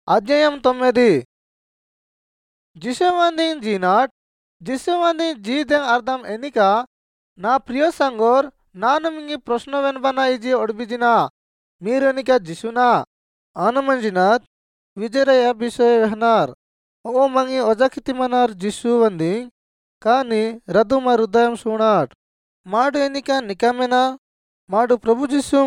అధ్యాయం తొమ్మిది జిషవంది జీనాట్ జిషవంది జీదెం అర్థం ఎన్నిక నా ప్రియ సంగోర్ ನಾನು ನಿಮಗೆ ಪ್ರಶ್ನವೆನ್ಬನ ಇಜಿ ಒಡಬಿಜಿನ మీరెనిక జిషునా ఆనమంజినాత్ విజయరయ బిషయ వెహనార్ ఓ మంగి ఒజకితిమనార్ జిషు వంది కాని రద్దు మా హృదయం సూనాట్ మాడు ఎన్నిక నికమెనా మాడు ప్రభు జిషుం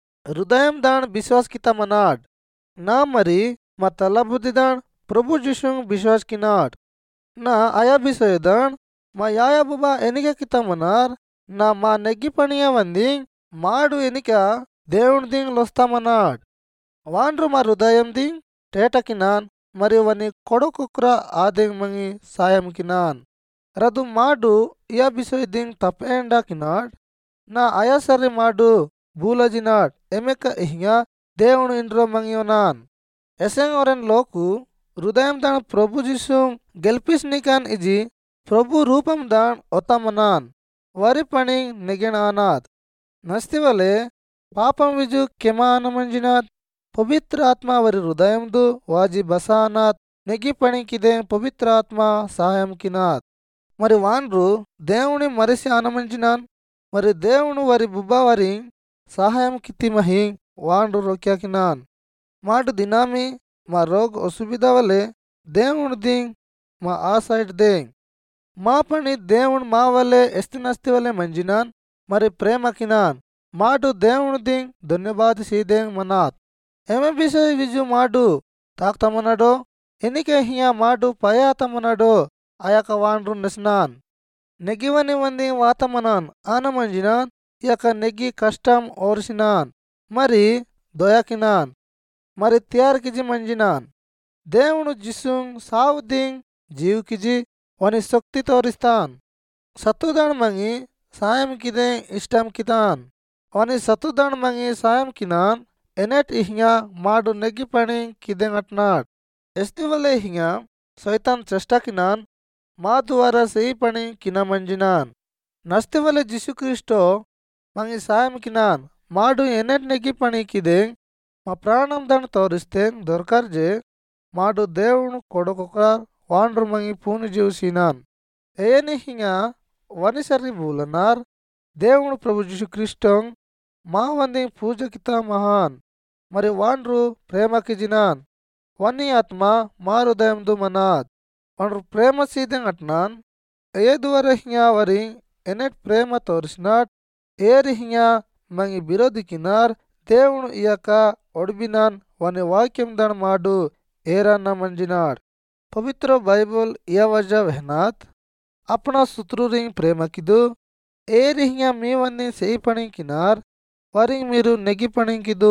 హృదయం దాన్ విశ్వాస్ కితమనాడ్ నా మరి మా తల బుద్ధి దాన్ ప్రభు జిషుం విశ్వాస్ కినాడ్ నా ఆయా బిషయ దాన్ మా యాయా బుబా ఎన్నిక కితమనార్ నా మా నెగ్గి పనియ వంది మాడు ఎనిక దేవుని దింగ్ లొస్తామన్నాడ్ వాండ్రు మా హృదయం దింగ్ టేటకినాన్ మరియు వని కొడుకుక్ర ఆదెంగ్ మంగి సాయం కినాన్ రదు మాడు ఇయా బిసోయ్ దింగ్ తప్పేండా కినాడ్ నా అయాసరి మాడు బూలజినాడ్ ఎమెక ఇహింగా దేవుడు ఇండ్రో మంగియోనాన్ ఎసెంగ్ ఒరెన్ లోకు హృదయం దాన్ ప్రభు జిసుం గెల్పిస్నికాన్ ఇజి ప్రభు రూపం దాన్ ఒతమనాన్ వరి పని నెగినానాథ్ నస్తివలే పాపం విజు కెమానమంజినాథ్ పవిత్ర ఆత్మ వరి హృదయందు వాజి బసానాథ్ నెగి పణికిదే పవిత్ర ఆత్మ సహాయం కినాథ్ మరి వాన్రు దేవుని మరిసి ఆనమంజినాన్ మరి దేవుని వరి బుబ్బవరి సహాయం కితిమహి వాండ్రు రొక్యాకినాన్ మాటు దినామి మా రోగ్ ఒసుబిద వలె దేవుని దింగ్ మా ఆ సైడ్ దేంగ్ మా పని దేవుడు మా వల్లే ఎస్తినస్తి వల్లే మంజినాన్ మరి ప్రేమకినాన్ మాటు దేవుడు దింగ్ ధన్యవాద సీదేంగ్ మనాత్ ఏమే బిసై విజు మాటు తాక్తమన్నాడో ఎన్నికే హియా మాటు పయాతమన్నాడో ఆయక వాండ్రు నెస్నాన్ నెగివని వంది వాతమనాన్ ఆనమంజినాన్ ఇక నెగ్గి కష్టం ఓర్సినాన్ మరి దొయకినాన్ మరి త్యార్కిజి మంజినాన్ దేవుడు జిసుంగ్ సావు దింగ్ జీవుకిజి వని శక్తి తోరిస్తాన్ సత్తుదాన్ మంగి సాయం కిదే ఇష్టం కితాన్ వని సత్తుదాన్ మంగి సాయం కినాన్ ఎనెట్ ఇహింగా మాడు నెగ్గి పని కిదెం అట్నాడ్ ఎస్తివలే హింగా సైతాన్ చెష్ట కినాన్ మా ద్వారా సెయి పని కిన మంజినాన్ నస్తివలే జిసుక్రిస్టో మంగి సాయం కినాన్ మాడు ఎనెట్ నెగ్గి పని కిదే మా ప్రాణం దాన్ని తోరిస్తే దొరకర్జే మాడు దేవుడు కొడుకొక వాండ్రు మంగి పూని జీవసినాన్ ఏని హింగా వనిసరి బూలనార్ దేవుడు ప్రభు క్రిస్టం మా వంది పూజకిత మహాన్ మరి వాండ్రు ప్రేమకిజినాన్ వని ఆత్మ మా హృదయందు మనాద్ వాండ్రు ప్రేమ సీదెం అట్నాన్ ఏదువర హింగా వరి ఎనెట్ ప్రేమ తోరిసినాట్ ఏరి హింగా మంగి బిరోధికినార్ దేవుడు ఇయక ఒడిబినాన్ వని వాక్యం దన్ మాడు ఏరన్న మంజినాడ్ पवित्र बाइबल यह वजह वहनात अपना सुत्रुरिंग प्रेम किदु ए रिहिया मी वन्नी सेई पणी किनार वरिंग मीरु नेगी पणी किदु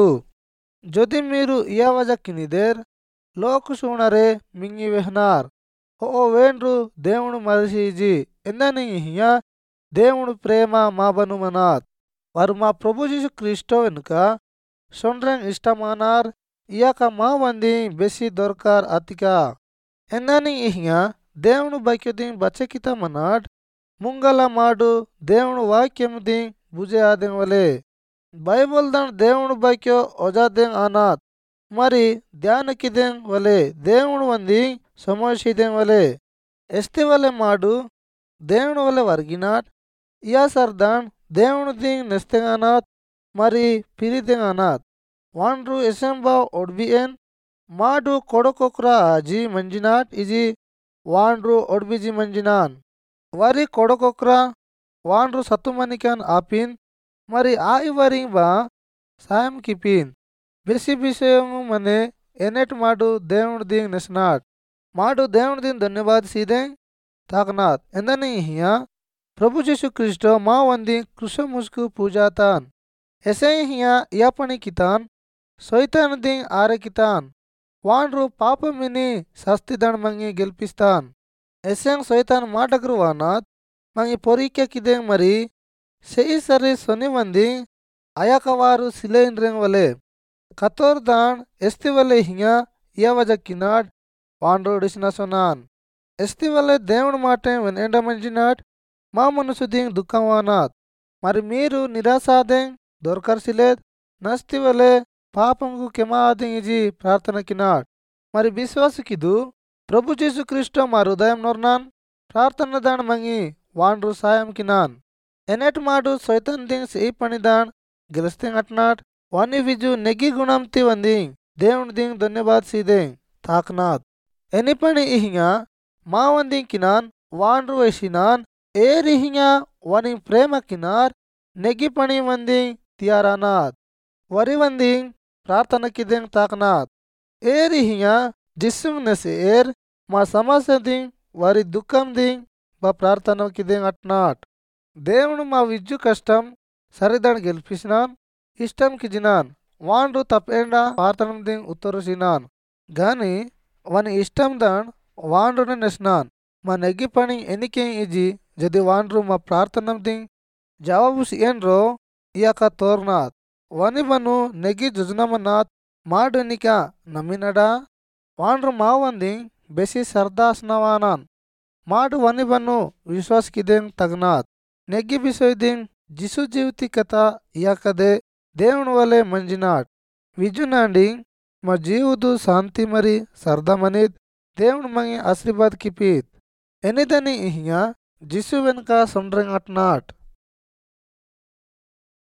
যদি మీరు ఇయా వజ కినిదేర్ లోకు సూణరే మింగి వెహనార్ ఓ వేండ్రు దేవుడు మరిసిజి ఎందని హియా దేవుడు ప్రేమ మా బను మనాత్ వారు మా ప్రభు జీసు క్రీస్టో వెనుక సొండ్రెంగ్ ఇష్టమానార్ ఇయాక మా వంది బెసి దొరకార్ అతికా ಎಂದಾನಿ ಇಹಿಯ ದೇವನು ಬೈಕ್ಯದಿ ಬಚಕಿತ ಮನಾಡ್ ಮುಂಗಲ ಮಾಡು ದೇವನು ವಾಕ್ಯಮದಿ ಬುಜೆ ಆದೆಂ ವಲೆ ಬೈಬಲ್ ದನ್ ದೇವನು ಬೈಕ್ಯೋ ಒಜಾದೆಂ ಆನಾತ್ మరి ధ్యానకిదెం వలె దేవుడు వంది సమోషిదెం వలె ఎస్తి వలె మాడు దేవుని వలె వర్గినాట్ ఇయా సర్దాన్ దేవుని దింగ్ నెస్తెగానాత్ మరి పిరిదెగానాత్ వాండ్రు ఎసెంబా ఒడ్బిఎన్ మాడు కొడకొక్ర ఆజి మంజినాట్ ఇజి వాండ్రు ఒడ్బిజి మంజినాన్ వరి కొడకొక్ర వాండ్రు సత్తుమనికాన్ ఆపిన్ మరి ఆ ఇవరింగ్ బా సాయం కిపిన్ బెసి విషయము మనే ఎనెట్ మాడు దేవుడు దింగ్ నెస్నాట్ మాడు దేవుడు దింగ్ ధన్యవాద సీదెంగ్ తాకనాథ్ ఎందని హియా ప్రభు జీసు క్రిస్టో మా వంది కృష ముసుకు పూజాతాన్ ఎసై హియా యాపని కితాన్ సొయితాన్ దింగ్ ఆరె కితాన్ వాండ్రు పాపమిని సస్తిదణ్ మంగి గెలిపిస్తాన్ ఎస్యంగ్ సైతాన్ మాటకురు వానాత్ మంగి పొరికెక్కిదేంగ్ మరి సెయి సరి సొని మంది అయకవారు సిలేండ్రెంగ్ వలె కతోర్ దాన్ ఎస్తి వలె హింగా ఇయవజక్కినాడ్ వాండ్రు డిసిన సొనాన్ ఎస్తి వలె దేవుడు మాట వెనెండ మంజినాడ్ మా మనసు దింగ్ దుఃఖం వానాత్ మరి మీరు నిరాశాదెంగ్ దొరకర్సిలేద్ నస్తి వలె పాపంకు కెమాదింగ్ ఇజి ప్రార్థన కినాడ్ మరి విశ్వాసకిదు ప్రభు చేసు క్రీస్తు మా హృదయం నొర్నాన్ ప్రార్థన దాన్ మంగి వాండ్రు సాయం కినాన్ ఎనెట్ మాడు సైతన్ దింగ్స్ ఈ పని దాన్ గెలుస్తింగ్ అట్నాట్ వాని విజు నెగ్గి గుణం తి వంది దేవుని దింగ్ ధన్యవాద్ సీదే తాక్నాథ్ ఎని పని ఇహింగా మా వంది కినాన్ వాండ్రు వేసినాన్ ఏ రిహింగా వని ప్రేమ కినార్ నెగ్గి పని వంది తియారానాథ్ వరి వంది ప్రార్థన కిదెంగ్ తాకనాథ్ ఏ రిహింగా జిస్సుంగ్ నెసి ఏర్ మా సమస్య దింగ్ వారి దుఃఖం దింగ్ మా ప్రార్థన కిదెంగ్ అట్నాట్ దేవుడు మా విద్యు కష్టం సరిదాన్ని గెలిపించినాన్ ఇష్టం కిజినాన్ వాండ్రు తప్పేండా ప్రార్థన దింగ్ ఉత్తరసినాన్ గాని వాని ఇష్టం దాన్ వాండ్రుని నెసినాన్ మా నెగ్గి పని ఎనికే ఇజి జది వాండ్రు మా ప్రార్థన దింగ్ జవాబు సియన్రో ఇయాక తోర్నాథ్ వని బను నెగ్గి జుజునమనాథ్ మాడు ఎనిక నమ్మినడా వాండ్రు మా వంది బెసి సర్దాస్నవానాన్ మాడు వని బను విశ్వాసకిదెంగ్ తగనాథ్ నెగ్గి బిసొయ్దింగ్ జిసు జీవితి కథ ఇయాకదే దేవుని వలె మంజినాడ్ విజునాండి మా జీవుదు శాంతి మరి సర్దమనిద్ దేవుని మంగి ఆశీర్వాద్ కిపీత్ ఎనిదని ఇహియా జిసు వెనుక సండ్రంగ్ అట్నాట్